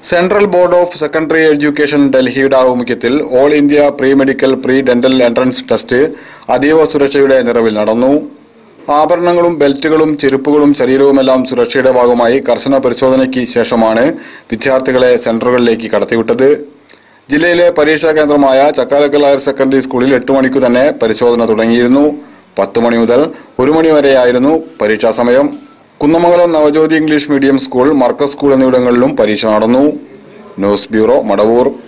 central board of secondary education ഡൽഹിയുടെ ആഭിമുഖ്യത്തിൽ all India pre medical pre dental entrance test അതീവ സുരക്ഷയുടെ നിറവിൽ നടന്നു ആഭരണങ്ങളും ബെൽറ്റുകളും ചെരുപ്പുകളും ശരീരവുമെല്ലാം സുരക്ഷയുടെ ഭാഗമായി കർശന പരിശോധനയ്ക്ക് ശേഷമാണ് വിദ്യാർത്ഥികളെ സെന്ററുകളിലേക്ക് കടത്തിവിട്ടത് ജില്ലയിലെ പരീക്ഷാ കേന്ദ്രമായ ചക്കാലക്കൽ ഹയർ സെക്കൻഡറി സ്കൂളിൽ എട്ട് മണിക്കു തന്നെ പരിശോധന തുടങ്ങിയിരുന്നു പത്ത് മണി മുതൽ ഒരു മണി വരെയായിരുന്നു പരീക്ഷാ സമയം Kunnamangalam Navajyothi English medium school Markaz school എന്നിവിടങ്ങളിലും പരീക്ഷ നടന്നു ന്യൂസ് ബ്യൂറോ മടവൂർ